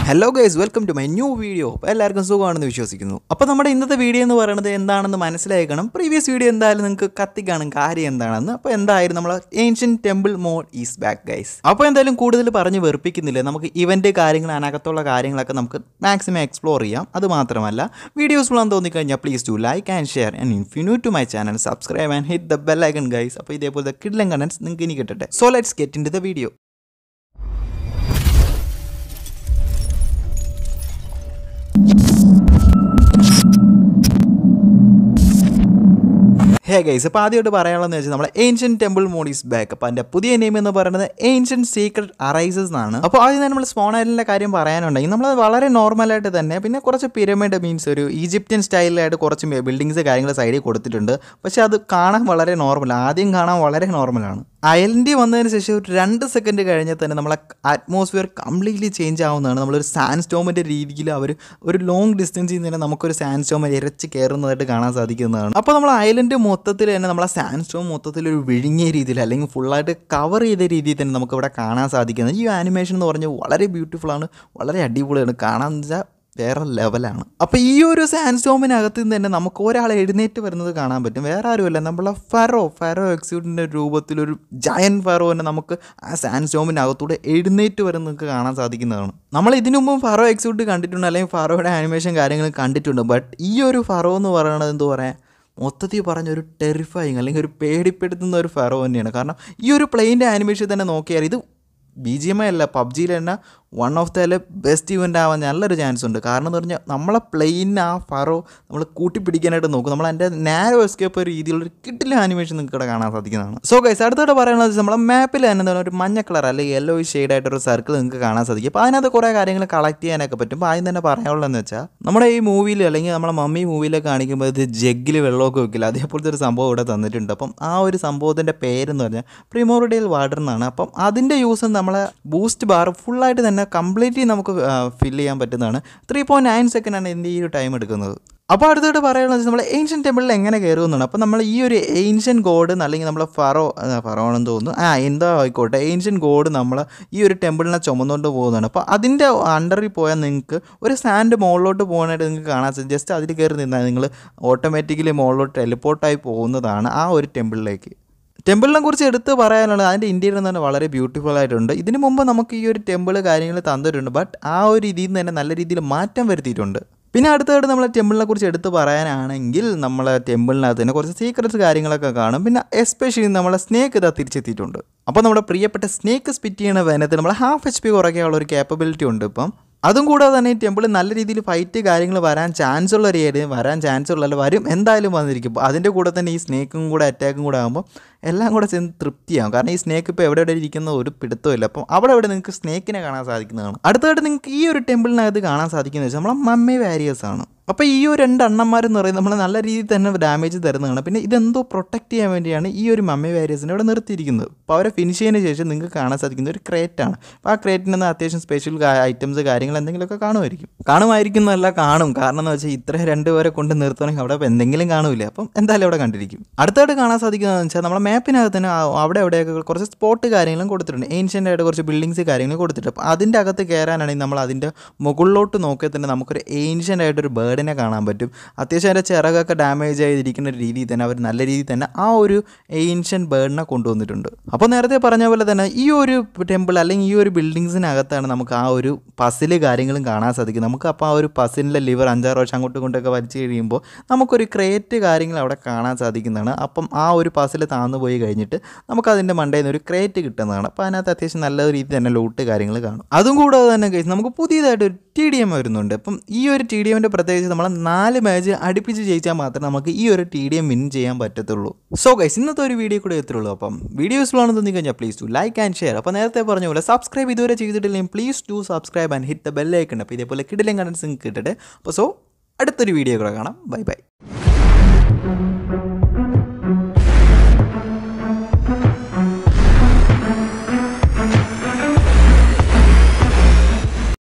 hello guys welcome to my new video എല്ലാവർക്കും സുഖമാണെന്ന് വിശ്വസിക്കുന്നു അപ്പോൾ നമ്മുടെ ഇന്നത്തെ വീഡിയോ എന്ന് പറയുന്നത് എന്താണെന്ന് മനസ്സിലാക്കണം പ്രീവിയസ് വീഡിയോ എന്തായാലും നിങ്ങൾക്ക് കത്തിക്കാണും കാര്യം എന്താണെന്ന് അപ്പോൾ എന്തായാലും നമ്മൾ ancient temple mode is back guys അപ്പോൾ എന്തായാലും കൂടുതൽ പറഞ്ഞ് വെറുപ്പിക്കുന്നില്ല നമുക്ക് ഇവൻ്റ് കാര്യങ്ങൾ അതിനകത്തുള്ള കാര്യങ്ങളൊക്കെ നമുക്ക് മാക്സിമം എക്സ്പ്ലോർ ചെയ്യാം അത് മാത്രമല്ല വീഡിയോസ് ഉള്ളതെന്ന് തോന്നിക്കഴിഞ്ഞാൽ please do like and share and if you new to my channel subscribe and hit the bell icon guys അപ്പോൾ ഇതേപോലത്തെ കിഡ്ലൻ കണ്ടൻസ് നിങ്ങൾക്ക് ഇനി കിട്ടട്ടെ so let's get in the video hey guys അപ്പോൾ ആദ്യമായിട്ട് പറയാനുള്ളതെന്ന് വെച്ചാൽ നമ്മുടെ ഏൻഷ്യൻ ടെമ്പിൾ മോഡീസ് ബാക്ക് അപ്പോൾ അതിൻ്റെ പുതിയ നെയിം എന്ന് പറയുന്നത് ഏൻഷ്യൻ സീക്രട്ട് അറൈസസ് എന്നാണ് അപ്പോൾ ആദ്യം തന്നെ നമ്മൾ സ്പോൺ ഐലൻഡിലെ കാര്യം പറയാനുണ്ടെങ്കിൽ നമ്മൾ വളരെ നോർമലായിട്ട് തന്നെ പിന്നെ കുറച്ച് പിരമിഡ് മീൻസ് ഒരു ഈജിപ്ഷ്യൻ സ്റ്റൈലിലായിട്ട് കുറച്ച് ബിൽഡിങ്സ് കാര്യങ്ങൾ സൈഡിൽ കൊടുത്തിട്ടുണ്ട് പക്ഷേ അത് കാണാൻ വളരെ നോർമൽ ആദ്യം കാണാൻ വളരെ നോർമലാണ് ഐലൻഡിൽ വന്നതിന് ശേഷം ഒരു രണ്ട് സെക്കൻഡ് കഴിഞ്ഞാൽ തന്നെ നമ്മളെ അറ്റ്മോസ്ഫിയർ കംപ്ലീറ്റ്ലി ചേഞ്ച് ആവുന്നതാണ് നമ്മളൊരു സാൻഡ് സ്റ്റോമിൻ്റെ രീതിയിൽ അവർ ഒരു ലോങ് ഡിസ്റ്റൻസിൽ നിന്ന് തന്നെ നമുക്കൊരു സാൻഡ് സ്റ്റോം ഇരച്ച് കയറുന്നതായിട്ട് കാണാൻ സാധിക്കുന്നതാണ് അപ്പോൾ നമ്മൾ ഐലൻഡ് മൊത്തത്തിൽ തന്നെ നമ്മളെ സാൻഡ് സ്റ്റോം മൊത്തത്തിൽ ഒരു വിഴുങ്ങിയ രീതിയിൽ അല്ലെങ്കിൽ ഫുള്ളായിട്ട് കവർ ചെയ്ത രീതിയിൽ തന്നെ നമുക്ക് ഇവിടെ കാണാൻ സാധിക്കുന്നത് ഈ ആനിമേഷൻ എന്ന് പറഞ്ഞാൽ വളരെ ബ്യൂട്ടിഫുൾ ആണ് വളരെ അടിപൊളിയാണ് കാണാൻ വെച്ചാൽ വേറെ ലെവലാണ് അപ്പോൾ ഈ ഒരു സാൻഡ് സ്റ്റോമിനകത്ത് നിന്ന് തന്നെ നമുക്ക് ഒരാൾ എഴുന്നേറ്റ് വരുന്നത് കാണാൻ പറ്റും വേറെ ആരുമല്ല നമ്മളെ ഫെറോ ഫെറോ എക്സ്യൂട്ടിൻ്റെ രൂപത്തിലൊരു ജയൻ ഫെറോ തന്നെ നമുക്ക് ആ സാൻഡ് സ്റ്റോമിനകത്തൂടെ എഴുന്നേറ്റ് വരുന്നത് നിങ്ങൾക്ക് കാണാൻ സാധിക്കുന്നതാണ് നമ്മൾ ഇതിനു മുമ്പ് ഫറോ എക്സ്യൂട്ട് കണ്ടിട്ടുണ്ട് അല്ലെങ്കിൽ ഫറോയുടെ ആനിമേഷൻ കാര്യങ്ങൾ കണ്ടിട്ടുണ്ട് ബട്ട് ഈ ഒരു ഫറോ എന്ന് പറയുന്നത് എന്താ പറയുക മൊത്തത്തിൽ പറഞ്ഞ ഒരു ടെറിഫൈങ് അല്ലെങ്കിൽ ഒരു പേടിപ്പെടുത്തുന്ന ഒരു ഫെറോ തന്നെയാണ് കാരണം ഈ ഒരു പ്ലെയിൻ്റെ ആനിമേഷൻ തന്നെ നോക്കിയാൽ ഇത് ബി ജി എം ഐ അല്ല പബ്ജിയിൽ തന്നെ one of the best event ആവാൻ നല്ലൊരു ചാൻസ് ഉണ്ട് കാരണം എന്ന് പറഞ്ഞാൽ നമ്മളെ പ്ലെയിനിന് ആ ഫറോ നമ്മൾ കൂട്ടിപ്പിടിക്കാനായിട്ട് നോക്കും നമ്മൾ അതിൻ്റെ നാരോ എസ്കേപ്പ് രീതിയിലുള്ളൊരു കിട്ടില്ല ആനിമേഷൻ നിങ്ങൾക്ക് ഇവിടെ കാണാൻ സാധിക്കുന്നതാണ് സോ ഗൈസ് അടുത്തോട്ട് പറയുന്നത് നമ്മളെ മാപ്പിൽ തന്നെ എന്താ ഒരു മഞ്ഞ കളർ അല്ലെങ്കിൽ യെല്ലോ ഷെയ്ഡായിട്ടൊരു സർക്കിൾ നിങ്ങൾക്ക് കാണാൻ സാധിക്കും അപ്പോൾ അതിനകത്ത് കുറേ കാര്യങ്ങൾ കളക്ട് ചെയ്യാനൊക്കെ പറ്റും അപ്പോൾ ആദ്യം തന്നെ പറയാനുള്ളതെന്ന് വെച്ചാൽ നമ്മുടെ ഈ മൂവിയിൽ അല്ലെങ്കിൽ നമ്മളെ മമ്മി മൂവിയിലൊക്കെ കാണിക്കുമ്പോൾ ഇത് ജഗ്ഗിൽ വെള്ളമൊക്കെ വെക്കില്ല അതേപോലത്തെ ഒരു സംഭവം ഇവിടെ തന്നിട്ടുണ്ട് അപ്പം ആ ഒരു സംഭവത്തിൻ്റെ പേരെന്ന് പറഞ്ഞാൽ പ്രിമോറിഡിയൽ വാട്ടർ എന്നാണ് അപ്പം അതിൻ്റെ യൂസ് നമ്മളെ ബൂസ്റ്റ് ബാർ ഫുള്ളായിട്ട് തന്നെ കംപ്ലീറ്റ്ലി നമുക്ക് ഫില്ല് ചെയ്യാൻ പറ്റുന്നതാണ് ത്രീ പോയിൻറ്റ് നയൻ സെക്കൻഡാണ് ഇതിൻ്റെ ഈ ഒരു ടൈം എടുക്കുന്നത് അപ്പോൾ അടുത്തോട്ട് പറയുന്നത് നമ്മൾ ഏൻഷ്യൻ ടെമ്പിളിൽ എങ്ങനെ കയറുമെന്നാണ് അപ്പോൾ നമ്മൾ ഈ ഒരു ഏൻഷ്യൻ ഗോഡ് അല്ലെങ്കിൽ നമ്മൾ ഫറോ ഫറോ ആണെന്ന് തോന്നുന്നു ആ എന്തോ ആയിക്കോട്ടെ ഏൻഷ്യൻ ഗോഡ് നമ്മൾ ഈ ഒരു ടെമ്പിളിനെ ചുമന്നുകൊണ്ട് പോകുന്നതാണ് അപ്പോൾ അതിൻ്റെ അണ്ടറിൽ പോയാൽ നിങ്ങൾക്ക് ഒരു സാൻഡ് മുകളിലോട്ട് പോകാനായിട്ട് നിങ്ങൾക്ക് കാണാൻ സാധിക്കും ജസ്റ്റ് അതിൽ കയറി നിന്നാൽ നിങ്ങൾ ഓട്ടോമാറ്റിക്കലി മുകളിലോട്ട് ടെലിപ്പോർട്ടായി പോകുന്നതാണ് ആ ഒരു ടെമ്പിളിലേക്ക് ടെമ്പിളിനെ കുറിച്ച് എടുത്ത് പറയാനുള്ളത് അതിൻ്റെ ഇന്ത്യയിൽ തന്നെ വളരെ ബ്യൂട്ടിഫുൾ ആയിട്ടുണ്ട് ഇതിനു മുമ്പ് നമുക്ക് ഈ ഒരു ടെമ്പിൾ കാര്യങ്ങൾ തന്നിട്ടുണ്ട് ബട്ട് ആ ഒരു രീതിയിൽ നിന്ന് തന്നെ നല്ല രീതിയിൽ മാറ്റം വരുത്തിയിട്ടുണ്ട് പിന്നെ അടുത്തായിട്ട് നമ്മൾ ടെമ്പിളിനെ കുറിച്ച് എടുത്ത് പറയാനാണെങ്കിൽ നമ്മളെ ടെമ്പിളിനകത്ത് തന്നെ കുറച്ച് സീക്രറ്റ്സ് കാര്യങ്ങളൊക്കെ കാണും പിന്നെ എസ്പെഷ്യലി നമ്മളെ സ്നേക്ക് ഇതാ തിരിച്ചെത്തിയിട്ടുണ്ട് അപ്പോൾ നമ്മുടെ പ്രിയപ്പെട്ട സ്നേക്ക് സ്പിറ്റ് ചെയ്യണ വേനത്തിൽ നമ്മൾ ഹാഫ് എച്ച് പി കുറയ്ക്കാനുള്ള ഒരു കേപ്പബിലിറ്റി ഉണ്ട് ഇപ്പം അതും കൂടാതെ തന്നെ ഈ ടെമ്പിൾ നല്ല രീതിയിൽ ഫൈറ്റ് കാര്യങ്ങൾ വരാൻ ചാൻസ് ഉള്ള ഒരു ഏരിയ വരാൻ ചാൻസ് ഉള്ള വരും എന്തായാലും വന്നിരിക്കും അതിൻ്റെ കൂടെ തന്നെ ഈ സ്നേക്കും കൂടെ അറ്റാക്കും കൂടെ ആകുമ്പോൾ എല്ലാം കൂടെ ചെന്ന് തൃപ്തിയാകും കാരണം ഈ സ്നേക്ക് ഇപ്പോൾ എവിടെ എവിടെ ഇരിക്കുന്ന ഒരു പിടുത്തമില്ല അപ്പം അവിടെ എവിടെ നിങ്ങൾക്ക് സ്നേക്കിനെ കാണാൻ സാധിക്കുന്നതാണ് അടുത്തായിട്ട് നിങ്ങൾക്ക് ഈ ഒരു ടെമ്പിളിനകത്ത് കാണാൻ സാധിക്കുന്നത് വെച്ചാൽ നമ്മളെ മമ്മി വാരിയേഴ്സ് ആണ് അപ്പോൾ ഈ ഒരു രണ്ട് അണ്ണന്മാരെന്ന് പറയുന്നത് നമ്മൾ നല്ല രീതിയിൽ തന്നെ ഡാമേജ് തരുന്നതാണ് പിന്നെ ഇതെന്തോ പ്രൊട്ടക്ട് ചെയ്യാൻ വേണ്ടിയാണ് ഈ ഒരു മമ്മി വാരിയേഴ്സിനെ ഇവിടെ നിർത്തിയിരിക്കുന്നത് അപ്പോൾ അവരെ ഫിനിഷ് ചെയ്തതിന് ശേഷം നിങ്ങൾക്ക് കാണാൻ സാധിക്കുന്ന ഒരു ക്രേറ്റാണ് അപ്പോൾ ആ ക്രേറ്റിൽ നിന്ന് അത്യാവശ്യം സ്പെഷ്യൽ ഐറ്റംസ് കാര്യങ്ങൾ എന്തെങ്കിലുമൊക്കെ കാണുമായിരിക്കും കാണുമായിരിക്കുന്നല്ല കാണും കാരണം എന്ന് വെച്ചാൽ ഇത്ര രണ്ടുപേരെ കൊണ്ട് നിർത്തണമെങ്കിൽ അവിടെ ഇപ്പോൾ എന്തെങ്കിലും കാണൂല അപ്പം എന്തായാലും അവിടെ കണ്ടിരിക്കും അടുത്തായിട്ട് കാണാൻ സാധിക്കുന്നതെന്ന് വെച്ചാൽ നമ്മളെ മാപ്പിനകത്ത് തന്നെ അവിടെ എവിടെയൊക്കെ കുറച്ച് സ്പോട്ട് കാര്യങ്ങളും കൊടുത്തിട്ടുണ്ട് ഏൻഷ്യൻ്റ് ആയിട്ട് കുറച്ച് ബിൽഡിങ്സ് കാര്യങ്ങൾ കൊടുത്തിട്ടുണ്ട് അപ്പോൾ അതിൻ്റെ അകത്ത് കയറാനാണെങ്കിൽ നമ്മൾ അതിൻ്റെ മുകളിലോട്ട് നോക്കിയാൽ തന്നെ നമുക്കൊരു ഏൻഷ്യൻ്റ് ആയിട്ടൊരു ബേർഡിനെ കാണാൻ പറ്റും അത്യാവശ്യം അതിൻ്റെ ചിറകൊക്കെ ഡാമേജ് ചെയ്തിരിക്കുന്ന ഒരു രീതിയിൽ തന്നെ അവർ നല്ല രീതിയിൽ തന്നെ ആ ഒരു ഏൻഷ്യൻ ബേർഡിനെ കൊണ്ടുവന്നിട്ടുണ്ട് അപ്പോൾ നേരത്തെ പറഞ്ഞ പോലെ തന്നെ ഈ ഒരു ടെമ്പിൾ അല്ലെങ്കിൽ ഈ ഒരു ബിൽഡിങ്സിനകത്താണ് നമുക്ക് ആ ഒരു പസില് കാര്യങ്ങളും കാണാൻ സാധിക്കും നമുക്ക് അപ്പോൾ ആ ഒരു പസിലിൻ്റെ ലിവർ അഞ്ചാറ് വർഷം അങ്ങോട്ടും ഇങ്ങോട്ടൊക്കെ വലിച്ചു കഴിയുമ്പോൾ നമുക്കൊരു ക്രേറ്റ് കാര്യങ്ങൾ അവിടെ കാണാൻ സാധിക്കുന്നതാണ് അപ്പം ആ ഒരു പസിൽ താന്നു പോയി കഴിഞ്ഞിട്ട് നമുക്ക് അതിൻ്റെ മണ്ടയിൽ നിന്ന് ഒരു ക്രേറ്റ് കിട്ടുന്നതാണ് അപ്പോൾ അതിനകത്ത് അത്യാവശ്യം നല്ല രീതിയിൽ തന്നെ ലൂട്ട് കാര്യങ്ങൾ കാണും അതും കൂടാതെ തന്നെ കഴിച്ച് നമുക്ക് പുതിയതായിട്ട് ഒരു ടി ഡി എം വരുന്നുണ്ട് അപ്പം ഈ ഒരു ടി ഡി എമ്മിൻ്റെ പ്രത്യേകിച്ച് നമ്മൾ നാല് മാച്ച് അടുപ്പിച്ച് ജയിച്ചാൽ മാത്രമേ നമുക്ക് ഈ ഒരു ടി ഡി എം വിൻ ചെയ്യാൻ പറ്റത്തുള്ളൂ സോ ഗൈസ് ഇന്നത്തെ ഒരു വീഡിയോ കൂടെ എത്തുള്ളൂ അപ്പം വീഡിയോ യൂസ്ഫുള്ളാണെന്ന് തോന്നി കഴിഞ്ഞാൽ please to like and share അപ്പോൾ നേരത്തെ പറഞ്ഞ പോലെ സബ്സ്ക്രൈബ് ഇതുവരെ ചെയ്തിട്ടില്ലെങ്കിൽ please to subscribe and hit the bell icon അപ്പോൾ ഇതേപോലെ കിടിലം കണ്ടൻസ് കിട്ടട്ടെ അപ്പോൾ സോ അടുത്തൊരു വീഡിയോ കൂടെ കാണാം ബൈ ബൈ